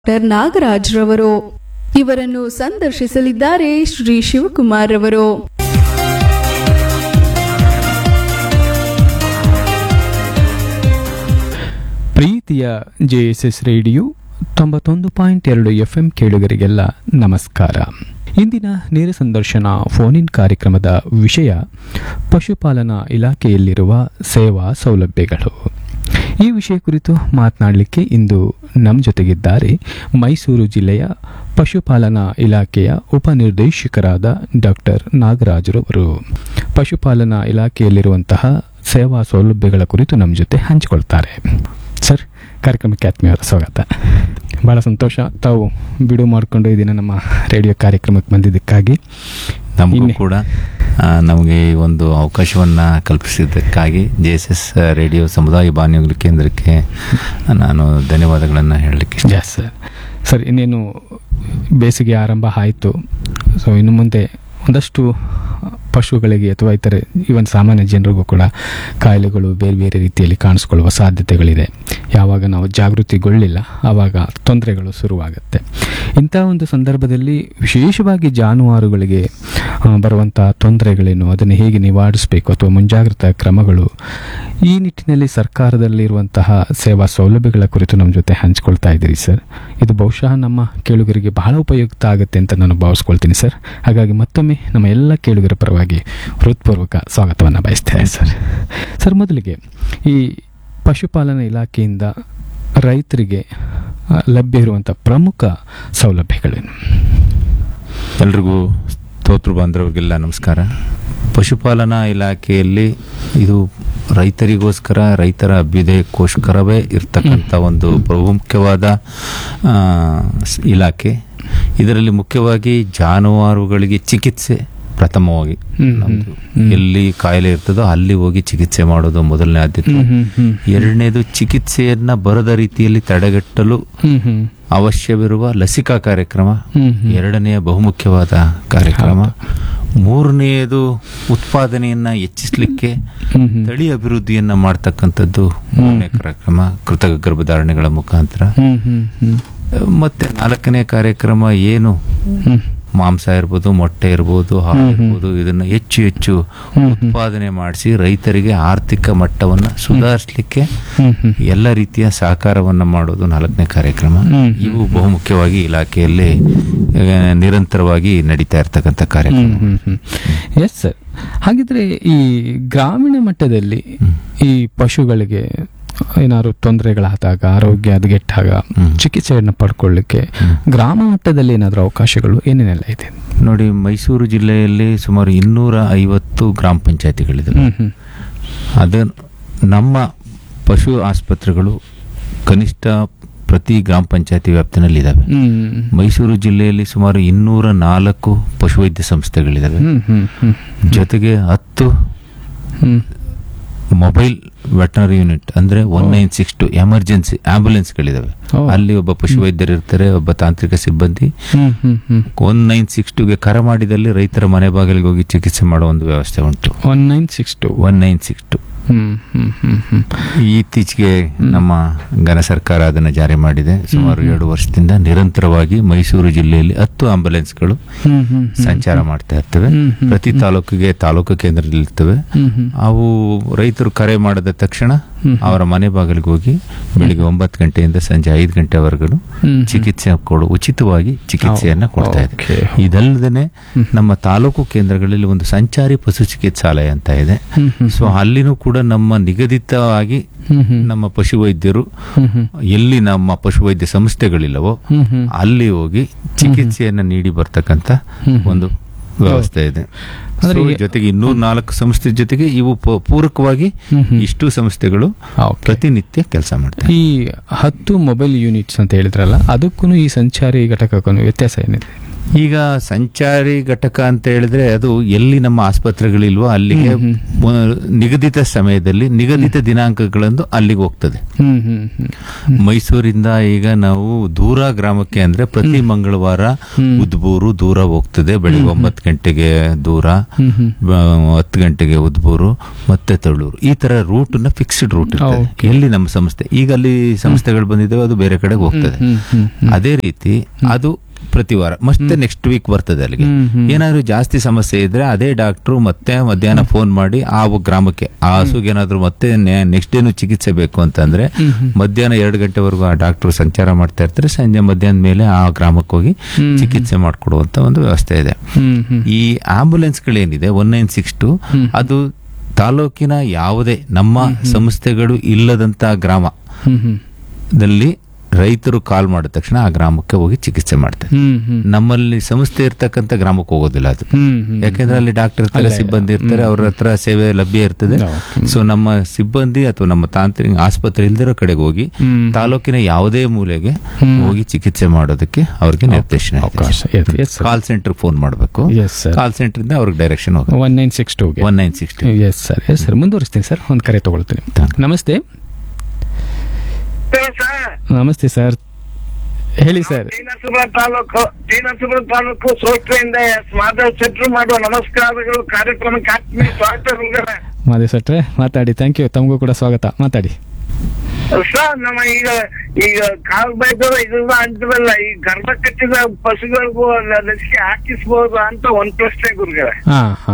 Doctor Nagaraj ರವರು ಇವರನ್ನು ಸಂದರ್ಶಿಸಲಿದ್ದಾರೆ ಶ್ರೀ ಶಿವಕುಮಾರ್ ರವರು ಪ್ರೀತಿಯ ಜೆಎಸ್ಎಸ್ ರೇಡಿಯೋ ತೊಂಬತ್ತೊಂದು ಪಾಯಿಂಟ್ ಎರಡು ಎಫ್ ಎಂ ಕೇಳುಗರಿಗೆಲ್ಲ ನಮಸ್ಕಾರ ಇಂದಿನ ನೇರ ಸಂದರ್ಶನ ಫೋನ್ ಇನ್ ಕಾರ್ಯಕ್ರಮದ ವಿಷಯ ಪಶುಪಾಲನಾ ಇಲಾಖೆಯಲ್ಲಿರುವ ಸೇವಾ ಸೌಲಭ್ಯಗಳು ಈ ವಿಷಯ ಕುರಿತು ಮಾತನಾಡಲಿಕ್ಕೆ ಇಂದು ನಮ್ಮ ಜೊತೆಗಿದ್ದಾರೆ ಮೈಸೂರು ಜಿಲ್ಲೆಯ ಪಶುಪಾಲನಾ ಇಲಾಖೆಯ ಉಪನಿರ್ದೇಶಕರಾದ ಡಾಕ್ಟರ್ ನಾಗರಾಜರವರು ಪಶುಪಾಲನಾ ಇಲಾಖೆಯಲ್ಲಿರುವಂತಹ ಸೇವಾ ಸೌಲಭ್ಯಗಳ ಕುರಿತು ನಮ್ಮ ಜೊತೆ ಹಂಚಿಕೊಳ್ತಾರೆ ಸರ್ ಕಾರ್ಯಕ್ರಮಕ್ಕೆ ಆತ್ಮೀಯರ ಸ್ವಾಗತ ಭಾಳ ಸಂತೋಷ ತಾವು ಬಿಡು ಮಾಡಿಕೊಂಡು ಈ ದಿನ ನಮ್ಮ ರೇಡಿಯೋ ಕಾರ್ಯಕ್ರಮಕ್ಕೆ ಬಂದಿದ್ದಕ್ಕಾಗಿ ನಮಗೂ ಇನ್ನೆ- ಕೂಡ ಆ, ನಮಗೆ ಈ ಒಂದು ಅವಕಾಶವನ್ನು ಕಲ್ಪಿಸಿದ್ದಕ್ಕಾಗಿ ಜೆ ಎಸ್ ಎಸ್ ರೇಡಿಯೋ ಸಮುದಾಯ ಬಾನುಲಿ ಕೇಂದ್ರಕ್ಕೆ ನಾನು ಧನ್ಯವಾದಗಳನ್ನು ಹೇಳಲಿಕ್ಕೆ ಇಷ್ಟ ಎಸ್ ಸರ್ ಸರ್ ಇನ್ನೇನು ಬೇಸಿಗೆ ಆರಂಭ ಆಯಿತು ಸೊ ಇನ್ನು ಮುಂದೆ ಒಂದಷ್ಟು ಪಶುಗಳಿಗೆ ಅಥವಾ ಇತರೆ ಇವನ್ ಸಾಮಾನ್ಯ ಜನರಿಗೂ ಕೂಡ ಕಾಯಿಲೆಗಳು ಬೇರೆ ಬೇರೆ ರೀತಿಯಲ್ಲಿ ಕಾಣಿಸ್ಕೊಳ್ಳುವ ಸಾಧ್ಯತೆಗಳಿದೆ ಯಾವಾಗ ನಾವು ಜಾಗೃತಿಗೊಳ್ಳಿಲ್ಲ ಆವಾಗ ತೊಂದರೆಗಳು ಶುರುವಾಗುತ್ತೆ ಇಂಥ ಒಂದು ಸಂದರ್ಭದಲ್ಲಿ ವಿಶೇಷವಾಗಿ ಜಾನುವಾರುಗಳಿಗೆ ಆ, ಬರುವಂಥ ತೊಂದರೆಗಳೇನು ಅದನ್ನು ಹೇಗೆ ನಿವಾರಿಸಬೇಕು ಅಥವಾ ಮುಂಜಾಗ್ರತಾ ಕ್ರಮಗಳು ಈ ನಿಟ್ಟಿನಲ್ಲಿ ಸರ್ಕಾರದಲ್ಲಿರುವಂತಹ ಸೇವಾ ಸೌಲಭ್ಯಗಳ ಕುರಿತು ನಮ್ಮ ಜೊತೆ ಹಂಚ್ಕೊಳ್ತಾ ಇದ್ದೀರಿ ಸರ್ ಇದು ಬಹುಶಃ ನಮ್ಮ ಕೇಳುಗರಿಗೆ ಬಹಳ ಉಪಯುಕ್ತ ಆಗುತ್ತೆ ಅಂತ ನಾನು ಭಾವಿಸ್ಕೊಳ್ತೀನಿ ಸರ್ ಹಾಗಾಗಿ ಮತ್ತೊಮ್ಮೆ ನಮ್ಮ ಎಲ್ಲ ಕೇಳುಗರ ಪರವಾಗಿ ಹೃತ್ಪೂರ್ವಕ ಸ್ವಾಗತವನ್ನು ಬಯಸ್ತೇನೆ ಸರ್ ಸರ್ ಮೊದಲಿಗೆ ಈ ಪಶುಪಾಲನಾ ಇಲಾಖೆಯಿಂದ ರೈತರಿಗೆ ಆ, ಲಭ್ಯ ಇರುವಂಥ ಪ್ರಮುಖ ಸೌಲಭ್ಯಗಳೇನು ಎಲ್ರಿಗೂ ಸ್ತೋತ್ರ ಬಾಂಧವರಿಗೆಲ್ಲ ನಮಸ್ಕಾರ ಪಶುಪಾಲನಾ ಇಲಾಖೆಯಲ್ಲಿ ಇದು ರೈತರಿಗೋಸ್ಕರ ರೈತರ ಅಭ್ಯುದಯಕ್ಕೋಸ್ಕರವೇ ಇರ್ತಕ್ಕಂಥ ಒಂದು ಪ್ರಮುಖವಾದ ಆ, ಸ್- ಇಲಾಖೆ ಇದರಲ್ಲಿ ಮುಖ್ಯವಾಗಿ ಜಾನುವಾರುಗಳಿಗೆ ಚಿಕಿತ್ಸೆ ಪ್ರಥಮವಾಗಿ ಹ್ಮ್, ನಮ್ದು ಹ್ಮ್. ಎಲ್ಲಿ ಕಾಯಿಲೆ ಇರ್ತದೋ ಅಲ್ಲಿ ಹೋಗಿ ಚಿಕಿತ್ಸೆ ಮಾಡೋದು ಮೊದಲನೇ ಆದ್ಯತೆ ಹ್ಮ್, ಹ್ಮ್, ಹ್ಮ್. ಎರಡನೇದು ಚಿಕಿತ್ಸೆಯನ್ನ ಬರದ ರೀತಿಯಲ್ಲಿ ತಡೆಗಟ್ಟಲು ಹ್ಮ್, ಹ್ಮ್. ಅವಶ್ಯವಿರುವ ಲಸಿಕಾ ಕಾರ್ಯಕ್ರಮ ಹ್ಮ್, ಹ್ಮ್. ಎರಡನೆಯ ಬಹುಮುಖ್ಯವಾದ ಕಾರ್ಯಕ್ರಮ ಮೂರನೆಯದು ಉತ್ಪಾದನೆಯನ್ನ ಹೆಚ್ಚಿಸಲಿಕ್ಕೆ ಹ್ಮ್, ಹ್ಮ್. ತಳಿ ಅಭಿವೃದ್ಧಿಯನ್ನ ಮಾಡ್ತಕ್ಕಂಥದ್ದು ಮೂರನೇ ಕಾರ್ಯಕ್ರಮ ಕೃತಕ ಗರ್ಭಧಾರಣೆಗಳ ಮುಖಾಂತರ ಹ್ಮ್, ಹ್ಮ್, ಹ್ಮ್. ಮತ್ತೆ ನಾಲ್ಕನೇ ಕಾರ್ಯಕ್ರಮ ಏನು ಹ್ಮ್. ಮಾಂಸ ಇರ್ಬೋದು ಮೊಟ್ಟೆ ಇರ್ಬೋದು ಹಾಲು ಇರ್ಬೋದು ಇದನ್ನ ಹೆಚ್ಚು ಹೆಚ್ಚು ಉತ್ಪಾದನೆ ಮಾಡಿಸಿ ರೈತರಿಗೆ ಆರ್ಥಿಕ ಮಟ್ಟವನ್ನ ಸುಧಾರಿಸಲಿಕ್ಕೆ ಹ್ಮ್, ಹ್ಮ್. ಎಲ್ಲ ರೀತಿಯ ಸಹಕಾರವನ್ನ ಮಾಡೋದು ನಾಲ್ಕನೇ ಕಾರ್ಯಕ್ರಮ ಹ್ಮ್. ಇವು ಬಹುಮುಖ್ಯವಾಗಿ ಇಲಾಖೆಯಲ್ಲಿ ಆ, ನಿರಂತರವಾಗಿ ನಡೀತಾ ಇರ್ತಕ್ಕಂಥ ಕಾರ್ಯಕ್ರಮ ಎಸ್ ಸರ್ ಹಾಗಿದ್ರೆ ಈ ಗ್ರಾಮೀಣ ಮಟ್ಟದಲ್ಲಿ ಈ ಪಶುಗಳಿಗೆ ಏನಾದ್ರು ತೊಂದರೆಗಳಾದಾಗ ಆರೋಗ್ಯ ಹದಗೆಟ್ಟಾಗ ಹ್ಮ್. ಚಿಕಿತ್ಸೆಯನ್ನು ಪಡ್ಕೊಳ್ಳಿಕ್ಕೆ ಗ್ರಾಮ ಮಟ್ಟದಲ್ಲಿ ಏನಾದರೂ ಅವಕಾಶಗಳು ಏನೇನೆಲ್ಲ ಇದೆ ನೋಡಿ ಮೈಸೂರು ಜಿಲ್ಲೆಯಲ್ಲಿ ಸುಮಾರು ಇನ್ನೂರ ಐವತ್ತು ಗ್ರಾಮ ಪಂಚಾಯತಿಗಳಿದೆ ಹ್ಮ್, ಹ್ಮ್. ಅದ ನಮ್ಮ ಪಶು ಆಸ್ಪತ್ರೆಗಳು ಕನಿಷ್ಠ ಪ್ರತಿ ಗ್ರಾಮ ಪಂಚಾಯತಿ ವ್ಯಾಪ್ತಿನಲ್ಲಿ ಇದಾವೆ ಹ್ಮ್. ಮೈಸೂರು ಜಿಲ್ಲೆಯಲ್ಲಿ ಸುಮಾರು ಇನ್ನೂರ ನಾಲ್ಕು ಪಶುವೈದ್ಯ ಸಂಸ್ಥೆಗಳಿದಾವೆ ಹ್ಮ್, ಹ್ಮ್, ಹ್ಮ್. ಜೊತೆಗೆ ಹತ್ತು ಹ್ಮ್. ಮೊಬೈಲ್ ವೆಟನರಿ ಯೂನಿಟ್ ಅಂದ್ರೆ one nine six two emergency ಆಂಬ್ಯುಲೆನ್ಸ್ಗಳಿದಾವೆ ಓ. ಅಲ್ಲಿ ಒಬ್ಬ ಪಶುವೈದ್ಯರು ಇರ್ತಾರೆ ಒಬ್ಬ ತಾಂತ್ರಿಕ ಸಿಬ್ಬಂದಿ ಹ್ಮ್, ಹ್ಮ್, ಹ್ಮ್. ಒನ್ ನೈನ್ ಸಿಕ್ಸ್ ಟುಗೆ ಕರೆ ಮಾಡಿದಲ್ಲಿ ರೈತರ ಮನೆ ಬಾಗಿಲಿಗೆ ಹೋಗಿ ಚಿಕಿತ್ಸೆ ಮಾಡೋ ಒಂದು ವ್ಯವಸ್ಥೆ ಉಂಟು one nine six two one nine six two ಹ್ಮ್, ಹ್ಮ್, ಹ್ಮ್, ಹ್ಮ್. ಇತ್ತೀಚೆಗೆ ನಮ್ಮ ಘನ ಸರ್ಕಾರ ಅದನ್ನು ಜಾರಿ ಮಾಡಿದೆ ಸುಮಾರು ಎರಡು ವರ್ಷದಿಂದ ನಿರಂತರವಾಗಿ ಮೈಸೂರು ಜಿಲ್ಲೆಯಲ್ಲಿ ಹತ್ತು ಆಂಬ್ಯುಲೆನ್ಸ್ಗಳು ಹ್ಮ್, ಹ್ಮ್, ಹ್ಮ್. ಸಂಚಾರ ಮಾಡ್ತಾ ಇರ್ತವೆ ಹ್ಮ್, ಹ್ಮ್, ಪ್ರತಿ ತಾಲೂಕಿಗೆ ತಾಲೂಕು ಕೇಂದ್ರದಲ್ಲಿ ಇರ್ತವೆ ಹ್ಮ್, ಹ್ಮ್. ಅವು ರೈತರು ಕರೆ ಮಾಡಿದ ತಕ್ಷಣ ಹ್ಮ್. ಅವರ ಮನೆ ಬಾಗಿಲಿಗೆ ಹೋಗಿ ಬೆಳಿಗ್ಗೆ ಒಂಬತ್ತು ಗಂಟೆಯಿಂದ ಸಂಜೆ ಐದು ಗಂಟೆವರೆಗೂ ಹ್ಮ್. ಚಿಕಿತ್ಸೆ ಕೊಡು ಉಚಿತವಾಗಿ ಚಿಕಿತ್ಸೆಯನ್ನ ಓ, ಕೊಡ್ತಾ ಇದೆ ಓಕೆ. ಇದಲ್ಲದೆ ನಮ್ಮ ತಾಲೂಕು ಕೇಂದ್ರಗಳಲ್ಲಿ ಒಂದು ಸಂಚಾರಿ ಪಶು ಚಿಕಿತ್ಸಾಲಯ ಅಂತ ಇದೆ ಹ್ಮ್, ಹ್ಮ್. ಸೊ ಅಲ್ಲಿನೂ ಕೂಡ ನಮ್ಮ ನಿಗದಿತವಾಗಿ ಹ್ಮ್, ಹ್ಮ್. ನಮ್ಮ ಪಶುವೈದ್ಯರು ಹ್ಮ್, ಹ್ಮ್. ಎಲ್ಲಿ ನಮ್ಮ ಪಶುವೈದ್ಯ ಸಂಸ್ಥೆಗಳಿಲ್ಲವೋ ಹ್ಮ್, ಹ್ಮ್. ಅಲ್ಲಿ ಹೋಗಿ ಚಿಕಿತ್ಸೆಯನ್ನ ನೀಡಿ ಬರ್ತಕ್ಕಂಥ ಹ್ಮ್. ಒಂದು ವ್ಯವಸ್ಥೆ ಇದೆ ಅಂದ್ರೆ So, ಈ- ಜೊತೆಗೆ ಇನ್ನೂರ ನಾಲ್ಕು ಸಂಸ್ಥೆ ಜೊತೆಗೆ ಇವು ಪ- ಪೂರಕವಾಗಿ ಹ್ಮ್, ಹ್ಮ್. ಇಷ್ಟು ಸಂಸ್ಥೆಗಳು ಆ, ಓಕೆ. ಪ್ರತಿನಿತ್ಯ ಕೆಲಸ ಮಾಡ್ತವೆ ಈ ಹತ್ತು ಮೊಬೈಲ್ ಯೂನಿಟ್ಸ್ ಅಂತ ಹೇಳಿದ್ರಲ್ಲ ಅದಕ್ಕೂ ಈ ಸಂಚಾರಿ ಘಟಕಕ್ಕೂ ವ್ಯತ್ಯಾಸ ಏನಿದೆ ಈಗ ಸಂಚಾರಿ ಘಟಕ ಅಂತ ಹೇಳಿದ್ರೆ ಅದು ಎಲ್ಲಿ ನಮ್ಮ ಆಸ್ಪತ್ರೆಗಳಿಲ್ವೋ ಅಲ್ಲಿಗೆ ಒಂದು ನಿಗದಿತ ಸಮಯದಲ್ಲಿ ನಿಗದಿತ ದಿನಾಂಕಗಳಂದು ಅಲ್ಲಿಗೆ ಹೋಗ್ತದೆ ಹ್ಮ್ ಹ್ಮ್ ಹ್ಮ್ ಮೈಸೂರಿಂದ ಈಗ ನಾವು ದೂರ ಗ್ರಾಮಕ್ಕೆ ಅಂದ್ರೆ ಪ್ರತಿ ಮಂಗಳವಾರ ಉದ್ಬೂರು ದೂರ ಹೋಗ್ತದೆ ಬೆಳಿಗ್ಗೆ ಒಂಬತ್ತು ಗಂಟೆಗೆ ದೂರ ಹ್ಮ್ ಹ್ಮ್ ಬ- ಹತ್ತು ಗಂಟೆಗೆ ಉದ್ಬೂರು ಮತ್ತೆ ತಳ್ಳೂರು ಈ ತರ ರೂಟ್ ನ ಫಿಕ್ಸ್ಡ್ ರೂಟ್ ಇರ್ತದೆ ಎಲ್ಲಿ ನಮ್ಮ ಸಂಸ್ಥೆ ಈಗ ಅಲ್ಲಿ ಸಂಸ್ಥೆಗಳು ಬಂದಿದ್ದಾವೆ ಅದು ಬೇರೆ ಕಡೆಗೆ ಹೋಗ್ತದೆ ಹ್ಮ್ ಹ್ಮ್ ಅದೇ ರೀತಿ ಅದು ಪ್ರತಿ ವಾರ ಮತ್ತೆ ನೆಕ್ಸ್ಟ್ ವೀಕ್ ಬರ್ತದೆ ಅಲ್ಲಿಗೆ ಹ್ಮ್, ಹ್ಮ್. ಏನಾದ್ರು ಜಾಸ್ತಿ ಸಮಸ್ಯೆ ಇದ್ರೆ ಅದೇ ಡಾಕ್ಟ್ರು ಮತ್ತೆ ಮಧ್ಯಾಹ್ನ ಫೋನ್ ಮಾಡಿ ಆ ಗ್ರಾಮಕ್ಕೆ ಆ ಹಸುಗೆ ಏನಾದ್ರು ಮತ್ತೆ ನೆಕ್ಸ್ಟ್ ಡೇನು ಚಿಕಿತ್ಸೆ ಬೇಕು ಅಂತಂದ್ರೆ ಮಧ್ಯಾಹ್ನ ಎರಡು ಗಂಟೆವರೆಗೂ ಆ ಡಾಕ್ಟ್ರು ಸಂಚಾರ ಮಾಡ್ತಾ ಇರ್ತಾರೆ ಸಂಜೆ ಮಧ್ಯಾಹ್ನದ ಮೇಲೆ ಆ ಗ್ರಾಮಕ್ಕೆ ಹೋಗಿ ಚಿಕಿತ್ಸೆ ಮಾಡಿಕೊಡುವಂತ ಒಂದು ವ್ಯವಸ್ಥೆ ಇದೆ ಹ್ಮ್ ಹ್ಮ್ ಈ ಆಂಬುಲೆನ್ಸ್ಗಳೇನಿದೆ ಒನ್ ನೈನ್ ಸಿಕ್ಸ್ ಟು ಅದು ತಾಲೂಕಿನ ಯಾವುದೇ ನಮ್ಮ ಸಂಸ್ಥೆಗಳು ಇಲ್ಲದಂತ ಗ್ರಾಮ ಹ್ಮ್ ಹ್ಮ್ ದಲ್ಲಿ ರೈತರು ಕಾಲ್ ಮಾಡಿದ ತಕ್ಷಣ ಆ ಗ್ರಾಮಕ್ಕೆ ಹೋಗಿ ಚಿಕಿತ್ಸೆ ಮಾಡ್ತಾರೆ ಹ್ಮ್ ಹ್ಮ್ ನಮ್ಮಲ್ಲಿ ಸಂಸ್ಥೆ ಇರ್ತಕ್ಕಂಥ ಗ್ರಾಮಕ್ಕೆ ಹೋಗೋದಿಲ್ಲ ಅದು ಹ್ಮ್ ಹ್ಮ್ ಯಾಕೆಂದ್ರೆ ಅಲ್ಲಿ ಡಾಕ್ಟರ್ ಇರ್ತಾರೆ ಸಿಬ್ಬಂದಿ ಇರ್ತಾರೆ ಅವ್ರ ಹತ್ರ ಸೇವೆ ಲಭ್ಯ ಇರ್ತದೆ ಸೊ ನಮ್ಮ ಸಿಬ್ಬಂದಿ ಅಥವಾ ನಮ್ಮ ತಾಂತ್ರಿಕ ಆಸ್ಪತ್ರೆ ಇಲ್ದಿರೋ ಕಡೆಗೆ ಹೋಗಿ ಹ್ಮ್. ತಾಲೂಕಿನ ಯಾವುದೇ ಮೂಲೆಗೆ ಹೋಗಿ ಚಿಕಿತ್ಸೆ ಮಾಡೋದಕ್ಕೆ ಅವ್ರಿಗೆ ನಿರ್ದೇಶನ ಇದೆ. ಅವಕಾಶ yes yes sir call centre phone ಮಾಡಬೇಕು ಎಸ್ ಸರ್ ಕಾಲ್ ಸೆಂಟರ್ ಇಂದ ಅವ್ರಿಗೆ ಡೈರೆಕ್ಷನ್ ಹೋಗುತ್ತೆ ಒನ್ ನೈನ್ ಸಿಕ್ಸ್ ಟೂಗೆ one nine sixty yes sir yes sir ಮುಂದುವರಿಸ್ತೀನಿ ಸರ್ ಒಂದು ಕರೆ ತಗೊಳ್ತೀನಿ ನಮಸ್ತೆ ಸರ್ ನಮಸ್ತೆ ಸರ್ ಹೇಳಿ ಸರ್ ಟಿ ನರಸೀಪುರ ತಾಲೂಕು ಟಿ ನರಸೀಪುರ ತಾಲೂಕು ಸೋಟ್ರೆಯಿಂದ ಮಾಧವ್ ಶೆಟ್ರು ಮಾಡುವ ನಮಸ್ಕಾರಗಳು ಕಾರ್ಯಕ್ರಮಕ್ಕೆ ಆತ್ಮೀಯ ಸ್ವಾಗತ ಮಾದೇವ್ ಸಟ್ರೆ ಮಾತಾಡಿ ಥ್ಯಾಂಕ್ ಯು ತಮಗೂ ಕೂಡ ಸ್ವಾಗತ ಮಾತಾಡಿ ಸರ್ ನಮ್ಮ ಈಗ ಈಗ ಕಾಲ್ ಬೈದವ ಇದೆಲ್ಲ ಅಂತಿರಲ್ಲ ಈ ಗರ್ಭ ಕಟ್ಟಿದ ಪಶುಗಳಿಗೂ ಲ- ಲಸಿಕೆ ಹಾಕಿಸ್ಬೋದು ಅಂತ ಒಂದ್ ಪ್ರಶ್ನೆ ಗುರುಗಳೇ ಹಾ ಹಾ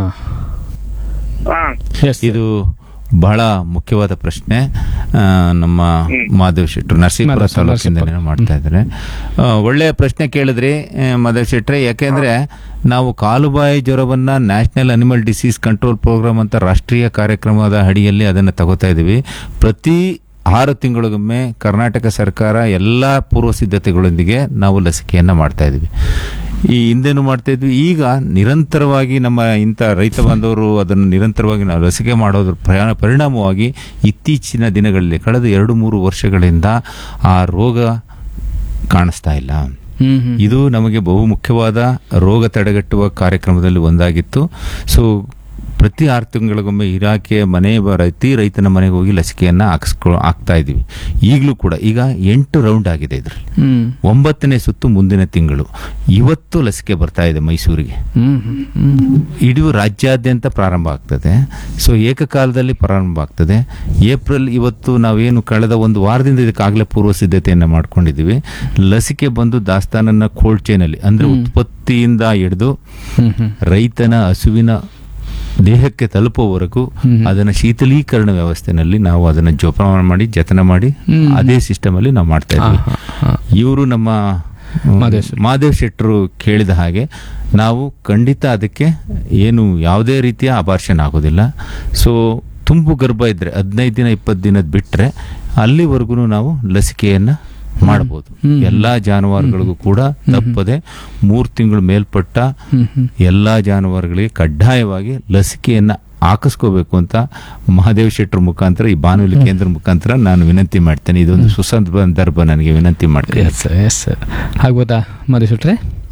ಹಾ ಎಸ್ ಇದು ಬಹಳ ಮುಖ್ಯವಾದ ಪ್ರಶ್ನೆ ಆ, ನಮ್ಮ ಮಾಧವ್ ಶೆಟ್ರು ನರಸೀಪುರ ಮಾಧವ್ ತಾಲೂಕಿಂದ ನರಸೀಪುರ. ಮಾಡ್ತಾ ಇದ್ದಾರೆ ಆ, ಒಳ್ಳೆಯ ಪ್ರಶ್ನೆ ಕೇಳಿದ್ರಿ ಆ, ಮಾಧವ್ ಶೆಟ್ರೆ ಯಾಕೆಂದ್ರೆ ನಾವು ಕಾಲುಬಾಯಿ ಜ್ವರವನ್ನ national animal disease control programme ಅಂತ ರಾಷ್ಟ್ರೀಯ ಕಾರ್ಯಕ್ರಮದ ಅಡಿಯಲ್ಲಿ ಅದನ್ನು ತಗೋತಾ ಇದ್ದೀವಿ ಪ್ರತಿ ಆರು ತಿಂಗಳಿಗೊಮ್ಮೆ ಕರ್ನಾಟಕ ಸರ್ಕಾರ ಎಲ್ಲ ಪೂರ್ವ ಸಿದ್ಧತೆಗಳೊಂದಿಗೆ ನಾವು ಲಸಿಕೆಯನ್ನು ಮಾಡ್ತಾ ಇದ್ದೀವಿ ಈ ಹಿಂದೆನೂ ಮಾಡ್ತಾ ಇದ್ವಿ ಈಗ ನಿರಂತರವಾಗಿ ನಮ್ಮ ಇಂಥ ರೈತ ಬಾಂಧವರು ಅದನ್ನು ನಿರಂತರವಾಗಿ ನಾವು ಲಸಿಕೆ ಮಾಡೋದ್ರ ಪ್ರಯಾಣ ಪರಿಣಾಮವಾಗಿ ಇತ್ತೀಚಿನ ದಿನಗಳಲ್ಲಿ ಕಳೆದ ಎರಡು ಮೂರು ವರ್ಷಗಳಿಂದ ಆ ರೋಗ ಕಾಣಿಸ್ತಾ ಇಲ್ಲ ಹ್ಮ್ ಹ್ಮ್ ಇದು ನಮಗೆ ಬಹು ಮುಖ್ಯವಾದ ರೋಗ ತಡೆಗಟ್ಟುವ ಕಾರ್ಯಕ್ರಮದಲ್ಲಿ ಒಂದಾಗಿತ್ತು ಸೊ ಪ್ರತಿ ಆರು ತಿಂಗಳಿಗೊಮ್ಮೆ ಇಲಾಖೆಯ ಮನೆ ಬ- ಪ್ರತಿ ರೈತನ ಮನೆಗೆ ಹೋಗಿ ಲಸಿಕೆಯನ್ನು ಹಾಕಿಸ್ಕೊ ಹಾಕ್ತಾ ಇದ್ದೀವಿ ಈಗಲೂ ಕೂಡ ಈಗ ಎಂಟು ರೌಂಡ್ ಆಗಿದೆ ಇದರಲ್ಲಿ ಹ್ಮ್ ಒಂಬತ್ತನೇ ಸುತ್ತು ಮುಂದಿನ ತಿಂಗಳು ಇವತ್ತು ಲಸಿಕೆ ಬರ್ತಾ ಇದೆ ಮೈಸೂರಿಗೆ ಹ್ಮ್ ಹ್ಮ್ ಹ್ಮ್ ಇಡೀ ರಾಜ್ಯಾದ್ಯಂತ ಪ್ರಾರಂಭ ಆಗ್ತದೆ ಸೊ ಏಕಕಾಲದಲ್ಲಿ ಪ್ರಾರಂಭ ಆಗ್ತದೆ ಏಪ್ರಿಲ್ ಇವತ್ತು ನಾವೇನು ಕಳೆದ ಒಂದು ವಾರದಿಂದ ಇದಕ್ಕಾಗಲೇ ಪೂರ್ವ ಸಿದ್ಧತೆಯನ್ನು ಮಾಡ್ಕೊಂಡಿದ್ದೀವಿ ಲಸಿಕೆ ಬಂದು ದಾಸ್ತಾನನ್ನ ಕೋಲ್ಡ್ ಚೈನಲ್ಲಿ ಅಂದ್ರೆ ಉತ್ಪತ್ತಿಯಿಂದ ಹಿಡಿದು ಹ್ಮ್ ಹ್ಮ್ ರೈತನ ಹಸುವಿನ ದೇಹಕ್ಕೆ ತಲುಪುವವರೆಗೂ ಅದನ್ನ ಶೀತಲೀಕರಣ ವ್ಯವಸ್ಥೆನಲ್ಲಿ ನಾವು ಅದನ್ನ ಜೋಪಾನ ಮಾಡಿ ಜತನ ಮಾಡಿ ಅದೇ ಸಿಸ್ಟಮ್ ಅಲ್ಲಿ ನಾವು ಮಾಡ್ತಾ ಇದ್ವಿ ಹಾ, ಹಾ. ಇವರು ನಮ್ಮ ಮಾದೇವ್ ಶೆಟ್ರು. ಮಾದೇವ್ ಶೆಟ್ಟರು ಕೇಳಿದ ಹಾಗೆ ನಾವು ಖಂಡಿತ ಅದಕ್ಕೆ ಏನು ಯಾವುದೇ ರೀತಿಯ ಅಬಾರ್ಷನ್ ಆಗೋದಿಲ್ಲ ಸೊ ತುಂಬು ಗರ್ಭ ಇದ್ರೆ ಹದಿನೈದು ದಿನ ಇಪ್ಪತ್ತು ದಿನದ ಬಿಟ್ರೆ ಅಲ್ಲಿವರೆಗೂ ನಾವು ಲಸಿಕೆಯನ್ನ ಮಾಡಬಹುದು ಎಲ್ಲಾ ಜಾನುವಾರುಗಳಿಗೂ ಕೂಡ ತಪ್ಪದೆ ಮೂರು ತಿಂಗಳು ಮೇಲ್ಪಟ್ಟ ಎಲ್ಲಾ ಜಾನುವಾರುಗಳಿಗೆ ಕಡ್ಡಾಯವಾಗಿ ಲಸಿಕೆಯನ್ನ ಹಾಕಿಸ್ಕೋಬೇಕು ಅಂತ ಮಹಾದೇವ್ ಶೆಟ್ಟರ್ ಮುಖಾಂತರ ಈ ಬಾನುಲಿ ಕೇಂದ್ರ ಮುಖಾಂತರ ನಾನು ವಿನಂತಿ ಮಾಡ್ತೇನೆ ಇದೊಂದು ಸುಸಂದರ್ಭ ನನಗೆ ವಿನಂತಿ ಮಾಡ್ತೇನೆ ಎಸ್ ಸರ್ ಎಸ್ ಸರ್ ಆಗ್ಬೋದಾ ಮಾದೇವ್ ಶೆಟ್ರೆ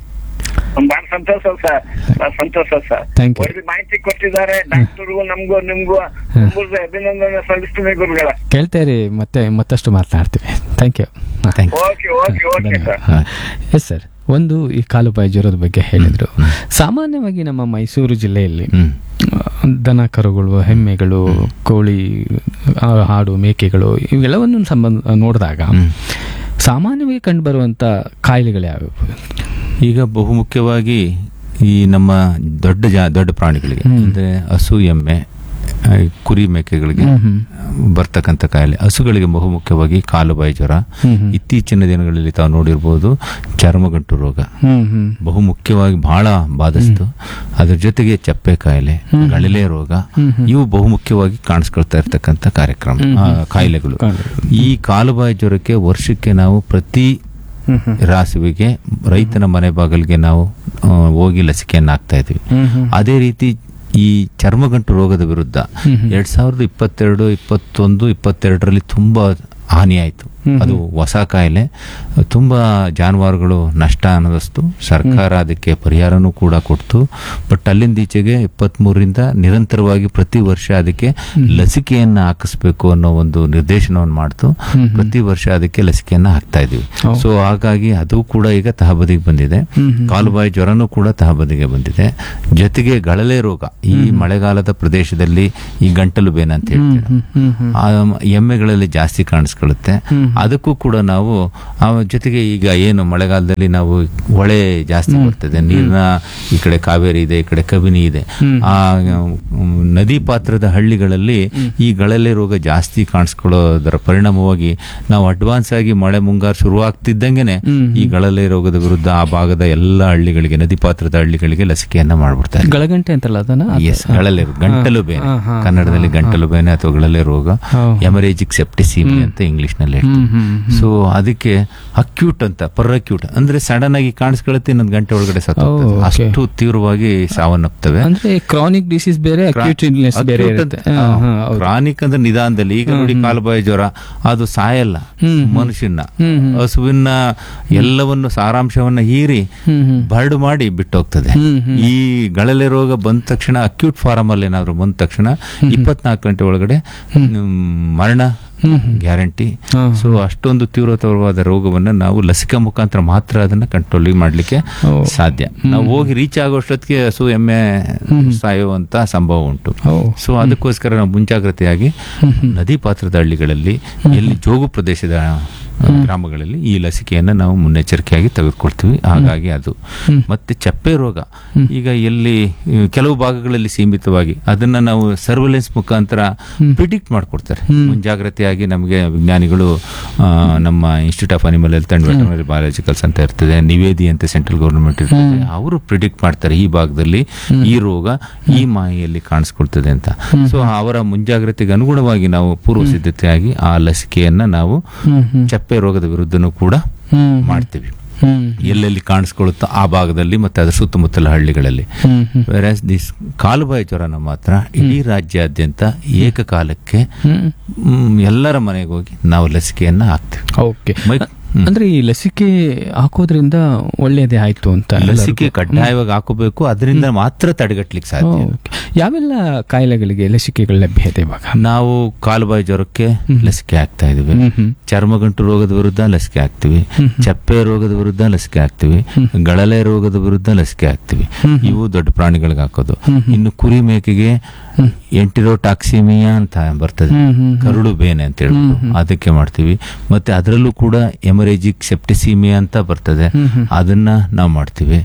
ಬಹಳ ಸಂತೋಷ ಸರ್ ಬಹಳ ಸಂತೋಷ ಸರ್ Thank you. ಒಳ್ಳೆ ಮಾಹಿತಿ ಕೊಟ್ಟಿದ್ದಾರೆ ಡಾಕ್ಟರ್ಗೂ ನಮ್ಗೂ ನಿಮ್ಗೂ ತುಂಬಾ ಅಭಿನಂದನೆ ಸಲ್ಲಿಸ್ತೀನಿ ಗುರುಗಳ ಕೇಳ್ತಾ ಇರಿ ಮತ್ತೆ ಮತ್ತಷ್ಟು ಮಾತನಾಡ್ತೀವಿ thank you thank you okay okay okay sir ಹಾ. ಎಸ್ ಸರ್ ಒಂದು ಈ ಕಾಲುಬಾಯಿ ಜ್ವರದ ಬಗ್ಗೆ ಹೇಳಿದ್ರು ಸಾಮಾನ್ಯವಾಗಿ ನಮ್ಮ ಮೈಸೂರು ಜಿಲ್ಲೆಯಲ್ಲಿ ಹ್ಮ್. ಆ, ದನ ಕರುಗಳು ಎಮ್ಮೆಗಳು ಕೋಳಿ ಆ, ಆಡು ಮೇಕೆಗಳು ಇವೆಲ್ಲವನ್ನು ಸಂಬಂಧ ನೋಡಿದಾಗ ಹ್ಮ್. ಸಾಮಾನ್ಯವಾಗಿ ಕಂಡುಬರುವಂಥ ಕಾಯಿಲೆಗಳು ಯಾವ್ಯಾವು ಈಗ ಬಹುಮುಖ್ಯವಾಗಿ ಈ ನಮ್ಮ ದೊಡ್ಡ ಜಾ ದೊಡ್ಡ ಪ್ರಾಣಿಗಳಿಗೆ ಅಂದ್ರೆ ಹಸು ಎಮ್ಮೆ ಆ, ಕುರಿ ಮೇಕೆಗಳಿಗೆ ಬರ್ತಕ್ಕಂಥ ಕಾಯಿಲೆ ಹಸುಗಳಿಗೆ ಬಹುಮುಖ್ಯವಾಗಿ ಕಾಲುಬಾಯಿ ಜ್ವರ ಇತ್ತೀಚಿನ ದಿನಗಳಲ್ಲಿ ತಾವು ನೋಡಿರ್ಬೋದು ಚರ್ಮಗಂಟು ರೋಗ ಹ್ಮ್ ಹ್ಮ್ ಬಹುಮುಖ್ಯವಾಗಿ ಬಹಳ ಬಾಧಿಸ್ತು ಅದ್ರ ಜೊತೆಗೆ ಚಪ್ಪೆ ಕಾಯಿಲೆ ಗಳಿಲೆ ರೋಗ ಇವು ಬಹುಮುಖ್ಯವಾಗಿ ಕಾಣಿಸ್ಕೊಳ್ತಾ ಇರ್ತಕ್ಕಂಥ ಕಾರ್ಯಕ್ರಮ ಆ, ಕಾಯಿಲೆಗಳು ಕಾಯಿಲೆಗಳು. ಈ ಕಾಲುಬಾಯಿ ಜ್ವರಕ್ಕೆ ವರ್ಷಕ್ಕೆ ನಾವು ಪ್ರತಿ ಹ್ಮ್ ಹ್ಮ್ ರಾಸುವಿಗೆ ರೈತನ ಮನೆ ಬಾಗಿಲಿಗೆ ನಾವು ಆ, ಹೋಗಿ ಲಸಿಕೆಯನ್ನು ಹಾಕ್ತಾ ಇದ್ವಿ ಹ್ಮ್ ಹ್ಮ್ ಅದೇ ರೀತಿ ಈ ಚರ್ಮಗಂಟು ರೋಗದ ವಿರುದ್ಧ ಎರಡ್ ಸಾವಿರದ ಇಪ್ಪತ್ತೆರಡು ಇಪ್ಪತ್ತೊಂದು ಇಪ್ಪತ್ತೆರಡರಲ್ಲಿ ತುಂಬಾ ಹಾನಿ ಆಯಿತು ಹ್ಮ್. ಅದು ಹೊಸ ಕಾಯಿಲೆ ತುಂಬಾ ಜಾನುವಾರುಗಳು ನಷ್ಟ ಅನ್ನೋದಷ್ಟು ಸರ್ಕಾರ ಅದಕ್ಕೆ ಪರಿಹಾರನೂ ಕೂಡ ಕೊಡ್ತು ಬಟ್ ಅಲ್ಲಿಂದ ಈಚೆಗೆ ಇಪ್ಪತ್ಮೂರರಿಂದ ನಿರಂತರವಾಗಿ ಪ್ರತಿ ವರ್ಷ ಅದಕ್ಕೆ ಲಸಿಕೆಯನ್ನ ಹಾಕಿಸ್ಬೇಕು ಅನ್ನೋ ಒಂದು ನಿರ್ದೇಶನವನ್ನು ಮಾಡ್ತು ಹ್ಮ್. ಪ್ರತಿ ವರ್ಷ ಅದಕ್ಕೆ ಲಸಿಕೆಯನ್ನ ಹಾಕ್ತಾ ಇದೀವಿ ಹೌದು. ಸೊ ಹಾಗಾಗಿ ಅದು ಕೂಡ ಈಗ ತಹಬದಿಗೆ ಬಂದಿದೆ ಹ್ಮ್, ಹ್ಮ್. ಕಾಲುಬಾಯಿ ಜ್ವರನೂ ಕೂಡ ತಹಬದಿಗೆ ಬಂದಿದೆ ಜೊತೆಗೆ ಗಳಲೆ ರೋಗ ಈ ಮಳೆಗಾಲದ ಪ್ರದೇಶದಲ್ಲಿ ಈ ಗಂಟಲು ಬೇನೆ ಅಂತ ಹೇಳ್ತೀವಿ ಹ್ಮ್, ಹ್ಮ್, ಹ್ಮ್. ಆ ಎಮ್ಮೆಗಳಲ್ಲಿ ಜಾಸ್ತಿ ಕಾಣಿಸ್ಕೊಳ್ಳುತ್ತೆ ಹ್ಮ್. ಅದಕ್ಕೂ ಕೂಡ ನಾವು ಆ ಜೊತೆಗೆ ಈಗ ಏನು ಮಳೆಗಾಲದಲ್ಲಿ ನಾವು ಹೊಳೆ ಜಾಸ್ತಿ ಬರ್ತದೆ ನೀರಿನ ಈ ಕಡೆ ಕಾವೇರಿ ಇದೆ ಈ ಕಡೆ ಕಬಿನಿ ಇದೆ ಹ್ಮ್. ಆ ಉಮ್, ನದಿ ಪಾತ್ರದ ಹಳ್ಳಿಗಳಲ್ಲಿ ಈ ಗಳಲೆ ರೋಗ ಜಾಸ್ತಿ ಕಾಣಿಸ್ಕೊಳ್ಳೋದರ ಪರಿಣಾಮವಾಗಿ ನಾವು ಅಡ್ವಾನ್ಸ್ ಆಗಿ ಮಳೆ ಮುಂಗಾರು ಶುರುವಾಗ್ತಿದ್ದಂಗೆನೆ ಹ್ಮ್. ಈ ಗಳಲೆ ರೋಗದ ವಿರುದ್ಧ ಆ ಭಾಗದ ಎಲ್ಲ ಹಳ್ಳಿಗಳಿಗೆ ನದಿ ಪಾತ್ರದ ಹಳ್ಳಿಗಳಿಗೆ ಲಸಿಕೆಯನ್ನ ಮಾಡ್ಬಿಡ್ತಾರೆ ಗಳಗಂಟೆ ಅಂತಲ್ಲ ಅದನ್ನ ಎಸ್ ಗಳಲೆ ಗಂಟಲು ಬೇನೆ ಹಾ, ಹಾ, ಕನ್ನಡದಲ್ಲಿ ಗಂಟಲು ಬೇನೆ ಅಥವಾ ಗಳಲೆ ರೋಗ ಹಾ. ಎಮರೇಜಿಕ್ ಸೆಪ್ಟಿಸಿಮಿ ಅಂತ ಇಂಗ್ಲಿಷ್ ನಲ್ಲಿ ಹೇಳ್ತೀವಿ ಹ್ಮ್, ಹ್ಮ್, ಹ್ಮ್. ಸೊ ಅದಕ್ಕೆ ಅಕ್ಯೂಟ್ ಅಂತ ಪರ್ಅಕ್ಯೂಟ್ ಅಂದ್ರೆ ಸಡನ್ ಆಗಿ ಕಾಣಿಸ್ಕೊಳ್ಳುತ್ತೆ ಇನ್ನೊಂದು ಗಂಟೆ ಒಳಗಡೆ ಸತ್ತು ಓ, okay. ಅಷ್ಟು ತೀವ್ರವಾಗಿ ಸಾವನ್ನಪ್ತವೆ ಅಂದ್ರೆ ಕ್ರಾನಿಕ್ ಡಿಸೀಸ್ ಬೇರೆ ಅಕ್ಯೂಟ್ ಇಲ್ನೆಸ್ ಬೇರೆ ಇರುತ್ತೆ ಹಾ, ಹಾ, ಹೌದು. ಕ್ರಾನಿಕ್ ಅಂದ್ರೆ ನಿಧಾನದಲ್ಲಿ ಈಗ ನೋಡಿ ಕಾಲುಬಾಯಿ ಜ್ವರ ಅದು ಸಾಯಲ್ಲ ಹ್ಮ್, ಹ್ಮ್. ಮನುಷ್ಯನ ಹ್ಮ್, ಹ್ಮ್. ಹಸುವಿನ ಎಲ್ಲವನ್ನು ಸಾರಾಂಶವನ್ನ ಹೀರಿ ಹ್ಮ್, ಹ್ಮ್. ಬರ್ಡ್ ಮಾಡಿ ಬಿಟ್ಟೋಗ್ತದೆ ಹ್ಮ್, ಹ್ಮ್. ಈ ಗಳಲೆ ರೋಗ ಬಂದ ತಕ್ಷಣ ಅಕ್ಯೂಟ್ ಫಾರಮ್ ಅಲ್ಲಿ ಏನಾದ್ರು ಬಂದ ತಕ್ಷಣ ಇಪ್ಪತ್ನಾಲ್ಕು ಗಂಟೆ ಒಳಗಡೆ ಮ್, ಮರಣ ಹ್ಮ್, ಹ್ಮ್. ಗ್ಯಾರಂಟಿ ಹಾ, ಸೊ ಅಷ್ಟೊಂದು ತೀವ್ರತರವಾದ ರೋಗವನ್ನ ನಾವು ಲಸಿಕಾ ಮುಖಾಂತರ ಮಾತ್ರ ಅದನ್ನ ಕಂಟ್ರೋಲ್ ಮಾಡ್ಲಿಕ್ಕೆ ಓ. ಸಾಧ್ಯ ನಾವು ಹೋಗಿ ರೀಚ್ ಆಗೋಷ್ಟೊತ್ತಿಗೆ ಹಸು ಎಮ್ಮೆ ಸಾಯುವಂತ ಸಂಭವ ಉಂಟು ಓ. ಸೊ ಅದಕ್ಕೋಸ್ಕರ ನಾವು ಮುಂಜಾಗ್ರತೆಯಾಗಿ ನದಿ ಪಾತ್ರದ ಹಳ್ಳಿಗಳಲ್ಲಿ ಎಲ್ಲಿ ಜೋಗು ಪ್ರದೇಶದ ಆ, ಗ್ರಾಮಗಳಲ್ಲಿ ಈ ಲಸಿಕೆಯನ್ನ ನಾವು ಮುನ್ನೆಚ್ಚರಿಕೆಯಾಗಿ ತೆಗೆದುಕೊಳ್ತೀವಿ ಹಾಗಾಗಿ ಅದು ಮತ್ತೆ ಚಪ್ಪೆ ರೋಗ ಈಗ ಎಲ್ಲಿ ಈ, ಕೆಲವು ಭಾಗಗಳಲ್ಲಿ ಸೀಮಿತವಾಗಿ ಅದನ್ನ ನಾವು ಸರ್ವೆಲೆನ್ಸ್ ಮುಖಾಂತರ ಪ್ರಿಡಿಕ್ಟ್ ಮಾಡ್ಕೊಡ್ತಾರೆ ಮುಂಜಾಗ್ರತೆಯಾಗಿ ನಮಗೆ ವಿಜ್ಞಾನಿಗಳು ಆ, ನಮ್ಮ institute of animal health and veterinary biologicals ಅಂತ ಇರ್ತದೆ ನಿವೇದಿ ಅಂತ ಸೆಂಟ್ರಲ್ ಗೌರ್ಮೆಂಟ್ ಇರ್ತದೆ ಅವರು ಪ್ರಿಡಿಕ್ಟ್ ಮಾಡ್ತಾರೆ ಈ ಭಾಗದಲ್ಲಿ ಈ ರೋಗ ಈ ಮಾಹಿಯಲ್ಲಿ ಕಾಣಿಸ್ಕೊಳ್ತದೆ ಅಂತ ಸೊ ಅವರ ಮುಂಜಾಗ್ರತೆಗೆ ಅನುಗುಣವಾಗಿ ನಾವು ಪೂರ್ವ ಸಿದ್ಧತೆಯಾಗಿ ಆ ಲಸಿಕೆಯನ್ನ ನಾವು ಹ್ಮ್, ಹ್ಮ್. ಚಪ್ಪೆ ರೋಗದ ವಿರುದ್ಧನೂ ಕೂಡ ಹ್ಮ್. ಮಾಡ್ತೀವಿ ಹ್ಮ್. ಎಲ್ಲೆಲ್ಲಿ ಕಾಣಿಸ್ಕೊಳ್ಳುತ್ತೋ ಆ ಭಾಗದಲ್ಲಿ ಮತ್ತೆ ಅದರ ಸುತ್ತಮುತ್ತಲ ಹಳ್ಳಿಗಳಲ್ಲಿ ಹ್ಮ್, ಹ್ಮ್. ವೆರಾಸ್ ದಿಸ್ ಕಾಲುಬಾಯಿ ಜ್ವರನ ಮಾತ್ರ ಇಡೀ ರಾಜ್ಯಾದ್ಯಂತ ಏಕಕಾಲಕ್ಕೆ ಹ್ಮ್. ಮ್, ಎಲ್ಲರ ಮನೆಗೆ ಹೋಗಿ ನಾವು ಲಸಿಕೆಯನ್ನ ಹಾಕ್ತೀವಿ ಓಕೆ ಮೈ- ಹ್ಮ್. ಅಂದ್ರೆ ಈ ಲಸಿಕೆ ಹಾಕೋದ್ರಿಂದ ಒಳ್ಳೇದೇ ಆಯ್ತು ಅಂತ ಲಸಿಕೆ ಕಡ್ಡಾಯವಾಗಿ ಹಾಕೋಬೇಕು ಅದರಿಂದ ಮಾತ್ರ ತಡೆಗಟ್ಲಿಕ್ಕೆ ಸಾಧ್ಯ ಓಕೆ. ಯಾವೆಲ್ಲ ಕಾಯಿಲೆಗಳಿಗೆ ಲಸಿಕೆಗಳು ಲಭ್ಯತೆ ಇವಾಗ ನಾವು ಕಾಲುಬಾಯಿ ಜ್ವರಕ್ಕೆ ಲಸಿಕೆ ಹಾಕ್ತಾ ಇದೀವಿ ಹ್ಮ್, ಹ್ಮ್. ಚರ್ಮಗಂಟು ರೋಗದ ವಿರುದ್ಧ ಲಸಿಕೆ ಹಾಕ್ತಿವಿ ಚಪ್ಪೆ ರೋಗದ ವಿರುದ್ಧ ಲಸಿಕೆ ಹಾಕ್ತಿವಿ ಗಳಲೆ ರೋಗದ ವಿರುದ್ಧ ಲಸಿಕೆ ಹಾಕ್ತಿವಿ ಇವು ದೊಡ್ಡ ಪ್ರಾಣಿಗಳಿಗೆ ಹಾಕೋದು ಇನ್ನು ಕುರಿ ಮೇಕೆಗೆ ಎಂಟಿರೋಟಾಕ್ಸಿಮಿಯಾ ಅಂತ ಬರ್ತದೆ ಹ್ಮ್, ಹ್ಮ್, ಹ್ಮ್. ಕರುಳು ಬೇನೆ ಅಂತ ಹೇಳ್ಬಿಟ್ಟು ಅದಕ್ಕೆ ಮಾಡ್ತೀವಿ ಮತ್ತೆ ಅದರಲ್ಲೂ ಕೂಡ ಎಮರೇಜಿಕ್ ಸೆಪ್ಟಿಸಿಮಿಯಾ ಅಂತ ಬರ್ತದೆ ಅದನ್ನ ನಾವು ಮಾಡ್ತೀವಿ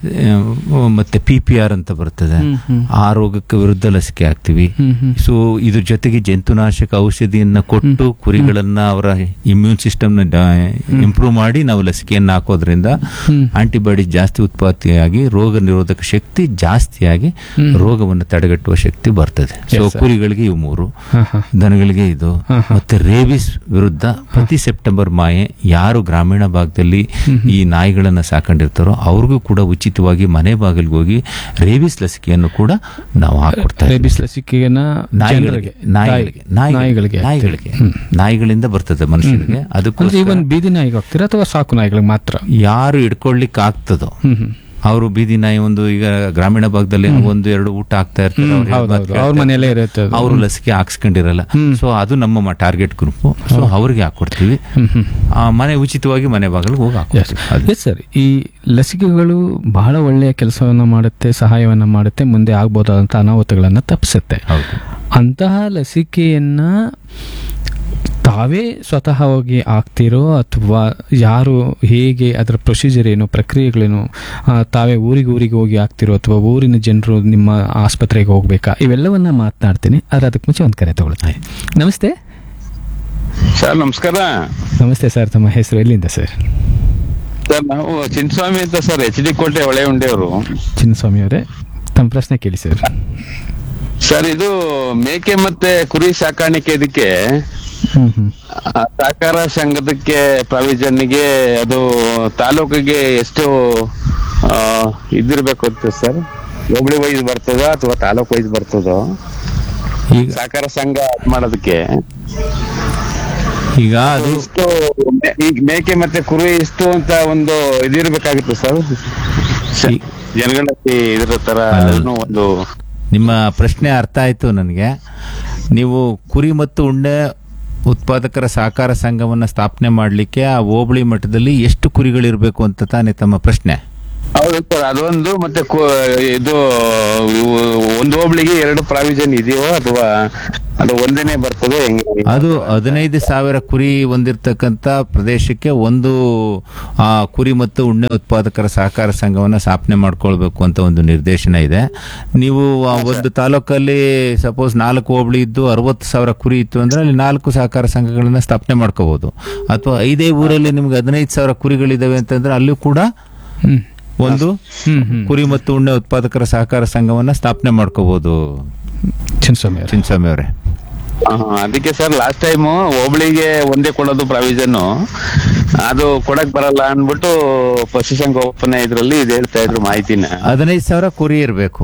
ಆ, ಮತ್ತೆ ಪಿ ಪಿ ಆರ್ ಅಂತ ಬರ್ತದೆ ಆ ರೋಗಕ್ಕೆ ವಿರುದ್ಧ ಲಸಿಕೆ ಹಾಕ್ತಿವಿ ಸೊ ಇದ್ರ ಜೊತೆಗೆ ಜಂತುನಾಶಕ ಔಷಧಿಯನ್ನ ಕೊಟ್ಟು ಕುರಿಗಳನ್ನ ಅವರ ಇಮ್ಯೂನ್ ಸಿಸ್ಟಮ್ ಇಂಪ್ರೂವ್ ಮಾಡಿ ನಾವು ಲಸಿಕೆಯನ್ನ ಹಾಕೋದ್ರಿಂದ ಆಂಟಿಬಾಡಿ ಜಾಸ್ತಿ ಉತ್ಪತ್ತಿಯಾಗಿ ರೋಗ ನಿರೋಧಕ ಶಕ್ತಿ ಜಾಸ್ತಿಯಾಗಿ ರೋಗವನ್ನು ತಡೆಗಟ್ಟುವ ಶಕ್ತಿ ಬರ್ತದೆ ಸೊ ಕುರಿಗಳಿಗೆ ಇವು ಮೂರು ಹಾ, ಹಾ. ದನಗಳಿಗೆ ಇದು ಮತ್ತೆ ರೇಬಿಸ್ ವಿರುದ್ಧ ಪ್ರತಿ ಸೆಪ್ಟೆಂಬರ್ ಮಾಯೆ ಯಾರು ಗ್ರಾಮೀಣ ಭಾಗದಲ್ಲಿ ಈ ನಾಯಿಗಳನ್ನ ಸಾಕೊಂಡಿರ್ತಾರೋ ಅವ್ರಿಗೂ ಕೂಡ ಉಚಿತವಾಗಿ ಮನೆ ಬಾಗಿಲಿಗೆ ಹೋಗಿ ರೇಬಿಸ್ ಲಸಿಕೆಯನ್ನು ಕೂಡ ನಾವು ಹಾಕೊಡ್ತಾ ಇದ್ದೀವಿ. ರೇಬಿಸ್ ಲಸಿಕೆಯನ್ನ ನಾಯಿಗಳಿಗೆ ಜನರಿಗೆ, ನಾಯಿಗಳಿಗೆ ತಾಯಿ- ನಾಯಿಗಳಿಗೆ ನಾಯಿಗಳಿಗೆ ನಾಯಿಗಳಿಂದ ಬರ್ತದೆ ಮನುಷ್ಯನಿಗೆ ಅಂದ್ರೆ ಅದಕ್ಕೋಸ್ಕರ ಇವನ್ ಬೀದಿ ನಾಯಿಗೆ ಹಾಕ್ತೀರಾ ಅಥವಾ ಸಾಕು ನಾಯಿಗಳಿಗೆ ಮಾತ್ರ ಯಾರು ಹಿಡ್ಕೊಳ್ಲಿಕ್ಕೆ ಆಗ್ತದೋ ಹ್ಮ್ ಹ್ಮ್ ಅವರು ಬೀದಿ ನಾಯಿ ಒಂದು ಈಗ ಗ್ರಾಮೀಣ ಭಾಗದಲ್ಲಿ ಒಂದು ಎರಡು ಊಟ ಆಗ್ತಾ ಇರ್ತಾರೆ ಅವ್ರು ಹೌದು, ಹೇಳ್ಬಾರ್ದು ಹೌದು. ಅವ್ರ ಮನೆಯಲ್ಲೇ ಇರುತ್ತೆ ಅದು. ಅವರು ಲಸಿಕೆ ಹಾಕ್ಸ್ಕೊಂಡಿರಲ್ಲ ಸೊ ಅದು ನಮ್ಮ ಟಾರ್ಗೆಟ್ ಗ್ರೂಪ್ ಸೊ ಅವ್ರಿಗೆ ಹಾಕೊಡ್ತೀವಿ ಹ್ಮ್ ಹ್ಮ್ ಆ, ಮನೆ ಉಚಿತವಾಗಿ ಮನೆ ಬಾಗಿಲಿಗೆ ಹೋಗಿ ಎಸ್ ಹಾಕೊಡ್ತೀವಿ ಎಸ್ ಸರ್ ಈ ಲಸಿಕೆಗಳು ಬಹಳ ಒಳ್ಳೆಯ ಕೆಲಸವನ್ನ ಮಾಡುತ್ತೆ ಸಹಾಯವನ್ನ ಮಾಡುತ್ತೆ ಮುಂದೆ ಆಗ್ಬೋದಾದಂಥ ಅನಾಹುತಗಳನ್ನ ತಪ್ಪಿಸುತ್ತೆ ಹೌದು ಅಂತಹ ಲಸಿಕೆಯನ್ನ ತಾವೇ ಸ್ವತಃ ಹೋಗಿ ಆಗ್ತಿರೋ ಅಥವಾ ಯಾರು ಹೇಗೆ ಅದರ ಪ್ರೊಸೀಜರ್ ಏನು ಪ್ರಕ್ರಿಯೆಗಳೇನು ಆ, ತಾವೇ ಊರಿಗೆ ಊರಿಗೆ ಹೋಗಿ ಆಗ್ತಿರೋ ಅಥವಾ ಊರಿನ ಜನರು ನಿಮ್ಮ ಆಸ್ಪತ್ರೆಗೆ ಹೋಗ್ಬೇಕಾ ಇವೆಲ್ಲವನ್ನ ಮಾತನಾಡ್ತೀನಿ ಆದ್ರೆ ಅದಕ್ಕೆ ಮುಂಚೆ ಒಂದು ಕರೆ ತಗೊಳ್ತೀನಿ ನಮಸ್ತೆ ಸರ್ ನಮಸ್ಕಾರ ನಮಸ್ತೆ ಸರ್ ತಮ್ಮ ಹೆಸರು ಎಲ್ಲಿಂದ ಸರ್ ಸರ್ ನಾವು ಚಿನ್ನಸ್ವಾಮಿ ಅಂತ ಸರ್ ಎಚ್ ಡಿ ಕೋಟೆ ಹೊಳೆ ಉಂಡೆಯವರು ಚಿನ್ನಸ್ವಾಮಿ ಅವರೇ ತಮ್ಮ ಪ್ರಶ್ನೆ ಕೇಳಿ ಸರ್ ಸರ್ ಇದು ಮೇಕೆ ಮತ್ತೆ ಕುರಿ ಸಾಕಾಣಿಕೆ ಇದಕ್ಕೆ ಹ್ಮ್ ಹ್ಮ್ ಆ, ಸಹಕಾರ ಸಂಘದಕ್ಕೆ ಪ್ರಾವಿಷನ್ಗೆ ಅದು ತಾಲೂಕಿಗೆ ಎಷ್ಟು ಆ, ಇದಿರ್ಬೇಕು ಅಂತ ಸರ್ ಹೋಬಳಿ ವೈಸ್ ಬರ್ತದ ಅಥವಾ ತಾಲೂಕ್ ವೈಸ್ ಬರ್ತದೋ ಈಗ ಸಹಕಾರ ಸಂಘ ಅದ್ ಮಾಡೋದಕ್ಕೆ ಈಗ ಅದು ಇಷ್ಟು ಮೇ- ಈಗ ಮೇಕೆ ಮತ್ತೆ ಕುರಿ ಇಷ್ಟು ಅಂತ ಒಂದು ಇದಿರ್ಬೇಕಾಗಿತ್ತು ಸರ್ ಈ- ಜನಗಳಲ್ಲಿ ಇದ್ರ ತರ ಅಲ್ಲ. ಅದನ್ನು ಒಂದು ನಿಮ್ಮ ಪ್ರಶ್ನೆ ಅರ್ಥ ಆಯ್ತು ನನಗೆ ನೀವು ಕುರಿ ಮತ್ತು ಉಣ್ಣೆ ಉತ್ಪಾದಕರ ಸಹಕಾರ ಸಂಘವನ್ನ ಸ್ಥಾಪನೆ ಮಾಡಲಿಕ್ಕೆ ಆ ಹೋಬಳಿ ಮಟ್ಟದಲ್ಲಿ ಎಷ್ಟು ಕುರಿಗಳಿರಬೇಕು ಅಂತ ತಾನೇ ತಮ್ಮ ಪ್ರಶ್ನೆ ಹೌದು ಸರ್ ಅದೊಂದು ಮತ್ತೆ ಕು- ಇದು ಇವು ಒಂದು ಹೋಬಳಿಗೆ ಎರಡು ಪ್ರಾವಿಷನ್ ಇದೆಯೋ ಅಥವಾ ಅದು ಒಂದೇನೆ ಬರ್ತದೆ ಹೆಂಗೆ ಅದು ಹದಿನೈದು ಸಾವಿರ ಕುರಿ ಹೊಂದಿರತಕ್ಕಂಥ ಪ್ರದೇಶಕ್ಕೆ ಒಂದು ಆ, ಕುರಿ ಮತ್ತು ಉಣ್ಣೆ ಉತ್ಪಾದಕರ ಸಹಕಾರ ಸಂಘವನ್ನು ಸ್ಥಾಪನೆ ಮಾಡ್ಕೊಳ್ಬೇಕು ಅಂತ ಒಂದು ನಿರ್ದೇಶನ ಇದೆ ನೀವು ಆ ಒಂದು ತಾಲೂಕಲ್ಲಿ ಸಪೋಸ್ ನಾಲ್ಕು ಹೋಬಳಿ ಇದ್ದು ಅರವತ್ತು ಸಾವಿರ ಕುರಿ ಇತ್ತು ಅಂದ್ರೆ ಅಲ್ಲಿ ನಾಲ್ಕು ಸಹಕಾರ ಸಂಘಗಳನ್ನ ಸ್ಥಾಪನೆ ಮಾಡ್ಕೋಬಹುದು ಅಥವಾ ಐದೇ ಊರಲ್ಲಿ ನಿಮ್ಗೆ ಹದಿನೈದು ಸಾವಿರ ಕುರಿಗಳಿದಾವೆ ಅಂತಂದ್ರೆ ಅಲ್ಲೂ ಕೂಡ ಹ್ಮ್ ಒಂದು ಹ್ಮ್ ಹ್ಮ್ ಕುರಿ ಮತ್ತು ಉಣ್ಣೆ ಉತ್ಪಾದಕರ ಸಹಕಾರ ಸಂಘವನ್ನ ಸ್ಥಾಪನೆ ಮಾಡ್ಕೋಬಹುದು ಚಿನ್ನಸ್ವಾಮಿ ಅವರೇ ಚಿನ್ಸ್ವಾಮಿ ಅವರೇ ಹಾ, ಅದಕ್ಕೆ ಸರ್ ಲಾಸ್ಟ್ ಟೈಮ್ ಹೋಬಳಿಗೆ ಒಂದೇ ಕೊಡೋದು ಪ್ರಾವಿಷನ್ ಅದು ಕೊಡಕ್ ಬರಲ್ಲ ಅನ್ಬಿಟ್ಟು ಪಶುಸಂಗೋಪನೆ ಇದ್ರಲ್ಲಿ ಇದು ಹೇಳ್ತಾ ಇದ್ರು ಮಾಹಿತಿನ ಹದಿನೈದು ಸಾವಿರ ಕುರಿ ಇರಬೇಕು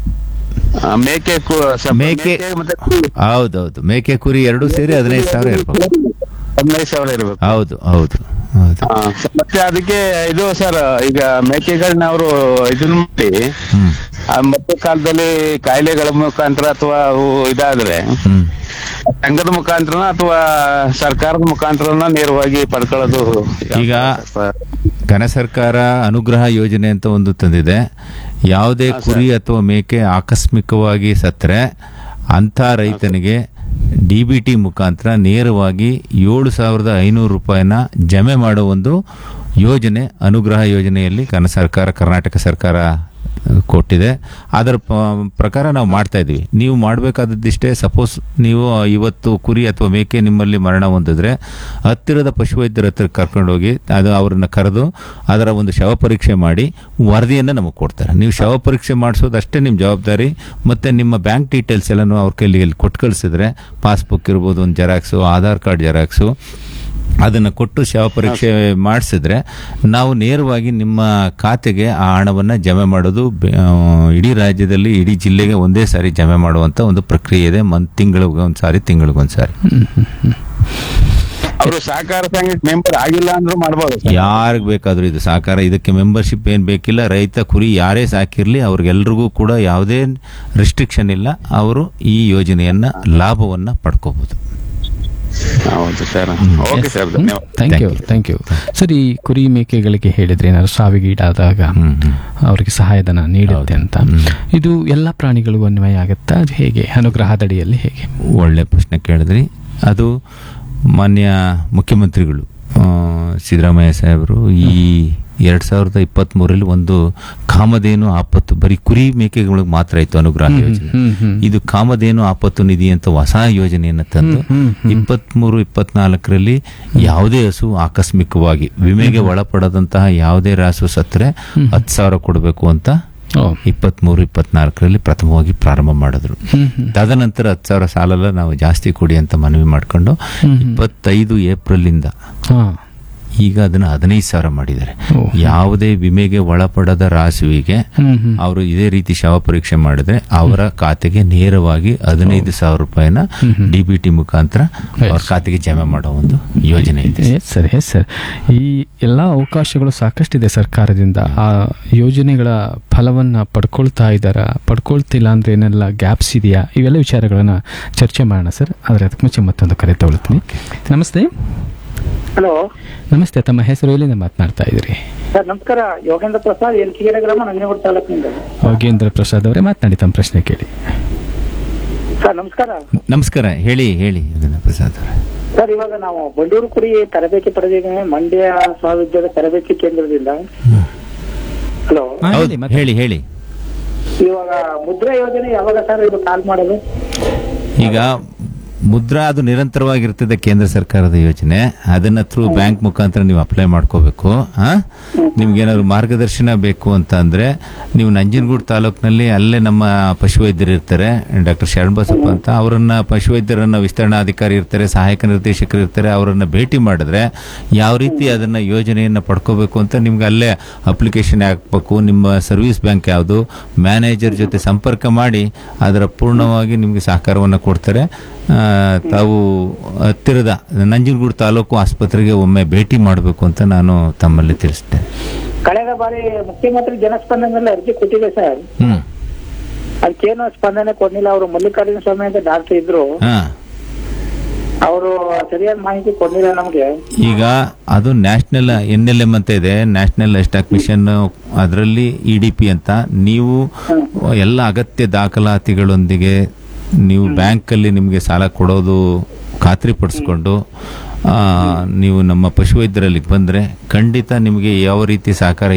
ಆ, ಮೇಕೆ ಕು- ಸ- ಮೇಕೆ ಮತ್ತೆ ಕುರಿ ಹೌದೌದು ಮೇಕೆ ಕುರಿ ಎರಡು ಸೇರಿ ಹದಿನೈದು ಸಾವಿರ ಇರ್ಬೇಕು ಹದಿನೈದು ಸಾವಿರ ಇರ್ಬೇಕು ಹೌದು ಹೌದು ಹೌದು ಆ, ಸ- ಮತ್ತೆ ಅದಕ್ಕೆ ಇದು ಸರ್ ಈಗ ಮೇಕೆಗಳನ್ನ ಅವರು ಇದನ್ನ ಮಾಡಿ ಹ್ಮ್ ಆ ಮತ್ತೆ ಕಾಲದಲ್ಲಿ ಕಾಯಿಲೆಗಳ ಮುಖಾಂತರ ಅಥವಾ ಅವು ಇದಾದ್ರೆ ಹ್ಮ್ ಸಂಘದ ಮುಖಾಂತರನ ಅಥವಾ ಸರ್ಕಾರದ ಮುಖಾಂತರನ ನೇರವಾಗಿ ಪಡ್ಕೊಳ್ಳೋದು ಈಗ ಘನ ಸರ್ಕಾರ ಅನುಗ್ರಹ ಯೋಜನೆ ಅಂತ ಒಂದು ತಂದಿದೆ ಯಾವುದೇ ಕುರಿ ಅಥವಾ ಮೇಕೆ ಆಕಸ್ಮಿಕವಾಗಿ ಸತ್ತರೆ ಅಂಥ ರೈತನಿಗೆ ಡಿ ಬಿ ಟಿ ಮುಖಾಂತರ ನೇರವಾಗಿ ಏಳು ಸಾವಿರದ ಐನೂರು ರೂಪಾಯಿನ ಜಮೆ ಮಾಡೋ ಒಂದು ಯೋಜನೆ ಅನುಗ್ರಹ ಯೋಜನೆಯಲ್ಲಿ ಘನ ಸರ್ಕಾರ ಕರ್ನಾಟಕ ಸರ್ಕಾರ ಆ, ಕೊಟ್ಟಿದೆ ಅದರ ಪ- ಪ್ರಕಾರ ನಾವು ಮಾಡ್ತಾ ಇದ್ದೀವಿ ನೀವು ಮಾಡಬೇಕಾದದ್ದಿಷ್ಟೇ ಸಪೋಸ್ ನೀವು ಇವತ್ತು ಕುರಿ ಅಥವಾ ಮೇಕೆ ನಿಮ್ಮಲ್ಲಿ ಮರಣ ಹೊಂದಿದ್ರೆ ಹತ್ತಿರದ ಪಶುವೈದ್ಯರ ಹತ್ರ ಕರ್ಕೊಂಡೋಗಿ ಅದು ಅವರನ್ನ ಕರೆದು ಅದರ ಒಂದು ಶವ ಪರೀಕ್ಷೆ ಮಾಡಿ ವರದಿಯನ್ನು ನಮಗೆ ಕೊಡ್ತಾರೆ ನೀವು ಶವ ಪರೀಕ್ಷೆ ಮಾಡಿಸೋದು ಅಷ್ಟೇ ನಿಮ್ಮ ಜವಾಬ್ದಾರಿ ಮತ್ತು ನಿಮ್ಮ ಬ್ಯಾಂಕ್ ಡೀಟೇಲ್ಸ್ ಎಲ್ಲನೂ ಅವ್ರ ಕೈಲಿ ಇಲ್ಲಿ ಕೊಟ್ಟು ಕಳಿಸಿದ್ರೆ ಪಾಸ್ಬುಕ್ ಇರ್ಬೋದು ಒಂದು ಜೆರಾಕ್ಸು ಆಧಾರ್ ಕಾರ್ಡ್ ಜೆರಾಕ್ಸು ಅದನ್ನು ಕೊಟ್ಟು ಶವ ಪರೀಕ್ಷೆ ಮಾಡಿಸಿದ್ರೆ ನಾವು ನೇರವಾಗಿ ನಿಮ್ಮ ಖಾತೆಗೆ ಆ ಹಣವನ್ನು ಜಮೆ ಮಾಡೋದು ಬೆ- ಆ, ಇಡೀ ರಾಜ್ಯದಲ್ಲಿ ಇಡೀ ಜಿಲ್ಲೆಗೆ ಒಂದೇ ಸಾರಿ ಜಮೆ ಮಾಡುವಂಥ ಒಂದು ಪ್ರಕ್ರಿಯೆ ಇದೆ ಮನ್ ತಿಂಗಳಿಗೆ ಒಂದು ಸಾರಿ ತಿಂಗಳಿಗೊಂದು ಸಾರಿ ಅವರು ಸಹಕಾರ ಸಂಘಕ್ಕೆ ಮೆಂಬರ್ ಆಗಿಲ್ಲ ಅಂದ್ರೂ ಮಾಡ್ಬೋದು ಸರ್. ಯಾರಿಗೆ ಬೇಕಾದರೂ ಇದು ಸಹಕಾರ ಇದಕ್ಕೆ ಮೆಂಬರ್ಶಿಪ್ ಏನು ಬೇಕಿಲ್ಲ ರೈತ ಕುರಿ ಯಾರೇ ಸಾಕಿರಲಿ ಅವ್ರಿಗೆಲ್ರಿಗೂ ಕೂಡ ಯಾವುದೇ ರಿಸ್ಟ್ರಿಕ್ಷನ್ ಇಲ್ಲ ಅವರು ಈ ಯೋಜನೆಯನ್ನ ಲಾಭವನ್ನ ಪಡ್ಕೋಬಹುದು ಹೌದು ಸರ್ ಓಕೆ ಸರ್ ಧನ್ಯವಾದ thank Thank you you. Thank you sir ಈ ಕುರಿ ಮೇಕೆಗಳಿಗೆ ಹೇಳಿದ್ರೆ ಏನಾದ್ರು ಸಾವಿಗೀಡಾದಾಗ ಹ್ಮ್, ಹ್ಮ್. ಅವರಿಗೆ ಸಹಾಯಧನ ನೀಡುತ್ತೆ ಹೌದು. ಅಂತ ಹ್ಮ್. ಇದು ಎಲ್ಲ ಪ್ರಾಣಿಗಳಿಗೂ ಅನ್ವಯ ಆಗುತ್ತಾ ಅದು ಹೇಗೆ ಅನುಗ್ರಹದಡಿಯಲ್ಲಿ ಹೇಗೆ ಒಳ್ಳೆ ಪ್ರಶ್ನೆ ಕೇಳಿದ್ರಿ ಅದು ಮಾನ್ಯ ಮುಖ್ಯಮಂತ್ರಿಗಳು ಆ, ಸಿದ್ದರಾಮಯ್ಯ ಸಾಹೇಬರು ಈ ಎರಡ್ ಸಾವಿರದ ಇಪ್ಪತ್ತ್ ಮೂರಲ್ಲಿ ಒಂದು ಕಾಮಧೇನು ಆಪತ್ತು ಬರೀ ಕುರಿ ಮೇಕೆಗಳಿಗೆ ಮಾತ್ರ ಇತ್ತು ಅನುಗ್ರಹ ಯೋಜನೆ ಹ್ಮ್, ಹ್ಮ್. ಇದು ಕಾಮಧೇನು ಆಪತ್ತು ನಿಧಿ ಅಂತ ಹೊಸ ಯೋಜನೆಯನ್ನು ತಂದು ಹ್ಮ್, ಹ್ಮ್, ಹ್ಮ್. ಇಪ್ಪತ್ಮೂರು ಇಪ್ಪತ್ನಾಲ್ಕರಲ್ಲಿ ಯಾವುದೇ ಹಸು ಆಕಸ್ಮಿಕವಾಗಿ ವಿಮೆಗೆ ಒಳಪಡದಂತಹ ಯಾವುದೇ ರಾಸು ಸತ್ತರೆ ಹತ್ತು ಸಾವಿರ ಕೊಡಬೇಕು ಅಂತ ಓ ಇಪ್ಪತ್ಮೂರು ಇಪ್ಪತ್ನಾಲ್ಕರಲ್ಲಿ ಪ್ರಥಮವಾಗಿ ಪ್ರಾರಂಭ ಮಾಡಿದ್ರು ಹ್ಮ್, ಹ್ಮ್. ತದನಂತರ ಹತ್ತು ಸಾವಿರ ಸಾಲಲ್ಲ ನಾವು ಜಾಸ್ತಿ ಕೊಡಿ ಅಂತ ಮನವಿ ಮಾಡ್ಕೊಂಡು ಹ್ಮ್, ಹ್ಮ್. ಇಪ್ಪತ್ತೈದು ಏಪ್ರಿಲ್ ಇಂದ ಹಾ ಈಗ ಅದನ್ನ ಹದಿನೈದು ಸಾವಿರ ಮಾಡಿದ್ದಾರೆ ಓ. ಯಾವುದೇ ವಿಮೆಗೆ ಒಳಪಡದ ರಾಸುವಿಗೆ ಹ್ಮ್, ಹ್ಮ್. ಅವರು ಇದೇ ರೀತಿ ಶವ ಪರೀಕ್ಷೆ ಮಾಡಿದ್ರೆ ಅವರ ಖಾತೆಗೆ ನೇರವಾಗಿ ಹದಿನೈದು ಸಾವಿರ ರೂಪಾಯಿನ ಡಿ ಬಿ ಟಿ ಮುಖಾಂತರ ಅವ್ರ ಖಾತೆಗೆ ಜಮೆ ಮಾಡೋ ಒಂದು ಯೋಜನೆ ಇದೆ ಎಸ್ ಸರ್ ಎಸ್ ಸರ್ ಈ ಎಲ್ಲ ಅವಕಾಶಗಳು ಸಾಕಷ್ಟಿದೆ ಸರ್ಕಾರದಿಂದ ಆ ಯೋಜನೆಗಳ ಫಲವನ್ನು ಪಡ್ಕೊಳ್ತಾ ಇದ್ದಾರಾ ಪಡ್ಕೊಳ್ತಿಲ್ಲ ಅಂದ್ರೆ ಏನೆಲ್ಲ ಗ್ಯಾಪ್ಸ್ ಇದೆಯಾ ಇವೆಲ್ಲ ವಿಚಾರಗಳನ್ನ ಚರ್ಚೆ ಮಾಡೋಣ ಸರ್ ಆದರೆ ಅದಕ್ಕೆ ಮುಂಚೆ ಮತ್ತೊಂದು ಕರೆ ತಗೊಳ್ತೀನಿ ನಮಸ್ತೆ ಹಲೋ ನಮಸ್ತೆ ತಮ್ಮ ಹೆಸರು ಎಲ್ಲಿಂದ ಮಾತನಾಡ್ತಾ ಇದ್ದೀರಿ ಸರ್ ನಮಸ್ಕಾರ ಯೋಗೇಂದ್ರ ಪ್ರಸಾದ್ ಎಲ್ಕಿಗೆರೆ ಗ್ರಾಮ ನಂಜನಗೂಡು ತಾಲೂಕಿನಿಂದ ಯೋಗೇಂದ್ರ ಪ್ರಸಾದ್ ಅವರೇ ಮಾತನಾಡಿ ತಮ್ಮ ಪ್ರಶ್ನೆ ಕೇಳಿ ಸರ್ ನಮಸ್ಕಾರ ನಮಸ್ಕಾರ ಹೇಳಿ ಹೇಳಿ ಯೋಗೇಂದ್ರ ಪ್ರಸಾದ್ ಅವರೇ ಸರ್ ಇವಾಗ ನಾವು ಬಂಡೂರು ಕುರಿ ತರಬೇತಿ ಪಡೆದಿದ್ದೇವೆ ಮಂಡ್ಯ ಮಹಾವಿದ್ಯಾಲಯ ತರಬೇತಿ ಕೇಂದ್ರದಿಂದ ಹಲೋ ಹಾ, ಹೌದು ಹೇಳಿ, ಮಾತಾಡಿ. ಹೇಳಿ ಹೇಳಿ ಇವಾಗ ಮುದ್ರಾ ಯೋಜನೆ ಯಾವಾಗ ಸರ್ ಇದು ಕಾಲ್ ಮಾಡೋದು ಈಗ ಮುದ್ರಾ ಅದು ನಿರಂತರವಾಗಿರ್ತದೆ ಕೇಂದ್ರ ಸರ್ಕಾರದ ಯೋಜನೆ ಅದನ್ನ ಥ್ರೂ ಬ್ಯಾಂಕ್ ಮುಖಾಂತರ ನೀವು ಅಪ್ಲೈ ಮಾಡ್ಕೋಬೇಕು ಆ? ನಿಮ್ಗೇನಾದ್ರು ಮಾರ್ಗದರ್ಶನ ಬೇಕು ಅಂತ ಅಂದ್ರೆ ನೀವು ನಂಜನಗೂಡು ತಾಲೂಕಿನಲ್ಲಿ ಅಲ್ಲೇ ನಮ್ಮ ಪಶುವೈದ್ಯರು ಇರ್ತಾರೆ ಡಾಕ್ಟರ್ ಶರಣಬಸಪ್ಪ ಅಂತ ಅವರನ್ನ ಪಶುವೈದ್ಯರನ್ನ ವಿಸ್ತರಣಾಧಿಕಾರಿ ಇರ್ತಾರೆ ಸಹಾಯಕ ನಿರ್ದೇಶಕರು ಇರ್ತಾರೆ ಅವರನ್ನ ಭೇಟಿ ಮಾಡಿದ್ರೆ ಯಾವ ರೀತಿ ಅದನ್ನ ಯೋಜನೆಯನ್ನ ಪಡ್ಕೋಬೇಕು ಅಂತ ನಿಮ್ಗೆ ಅಲ್ಲೇ ಅಪ್ಲಿಕೇಶನ್ ಹಾಕ್ಬೇಕು ನಿಮ್ಮ ಸರ್ವಿಸ್ ಬ್ಯಾಂಕ್ ಯಾವುದು ಮ್ಯಾನೇಜರ್ ಜೊತೆ ಸಂಪರ್ಕ ಮಾಡಿ ಅದರ ಪೂರ್ಣವಾಗಿ ನಿಮಗೆ ಸಹಕಾರವನ್ನು ಕೊಡ್ತಾರೆ ಆ, ತಾವು ಹತ್ತಿರದ ನಂಜನಗೂಡು ತಾಲೂಕು ಆಸ್ಪತ್ರೆಗೆ ಒಮ್ಮೆ ಭೇಟಿ ಮಾಡಬೇಕು ಅಂತ ನಾನು ತಮ್ಮಲ್ಲಿ ತಿಳಿಸ್ತೇನೆ ಕಳೆದ ಬಾರಿ ಮುಖ್ಯಮಂತ್ರಿ ಜನಸ್ಪಂದನದಲ್ಲಿ ಅರ್ಜಿ ಕೊಟ್ಟಿದೆ ಸರ್ ಹ್ಮ್ ಅದಕ್ಕೇನು ಸ್ಪಂದನೆ ಕೊಡ್ಲಿಲ್ಲ ಅವರು ಮಲ್ಲಿಕಾರ್ಜುನ ಸ್ವಾಮಿ ಅಂತ ಡಾಕ್ಟರ್ ಇದ್ರು ಹಾ ಅವರು ಸರಿಯಾದ ಮಾಹಿತಿ ಕೊಡ್ಲಿಲ್ಲ ನಮ್ಗೆ ಈಗ ಅದು ನ್ಯಾಷನಲ್ ಎನ್ ಎಲ್ ಎಮ್ ಅಂತ ಇದೆ ನ್ಯಾಷನಲ್ ಸ್ಟಾಕ್ ಮಿಷನ್ ಅದರಲ್ಲಿ ಇ ಡಿ ಪಿ ಅಂತ ನೀವು ಎಲ್ಲ ಅಗತ್ಯ ದಾಖಲಾತಿಗಳೊಂದಿಗೆ ನೀವು ಬ್ಯಾಂಕಲ್ಲಿ ನಿಮಗೆ ಸಾಲ ಕೊಡೋದು ಖಾತ್ರಿಪಡಿಸ್ಕೊಂಡು ಆ, ನೀವು ನಮ್ಮ ಪಶುವೈದ್ಯರಲ್ಲಿ ಬಂದರೆ ಖಂಡಿತ ನಿಮಗೆ ಯಾವ ರೀತಿ ಸಹಕಾರ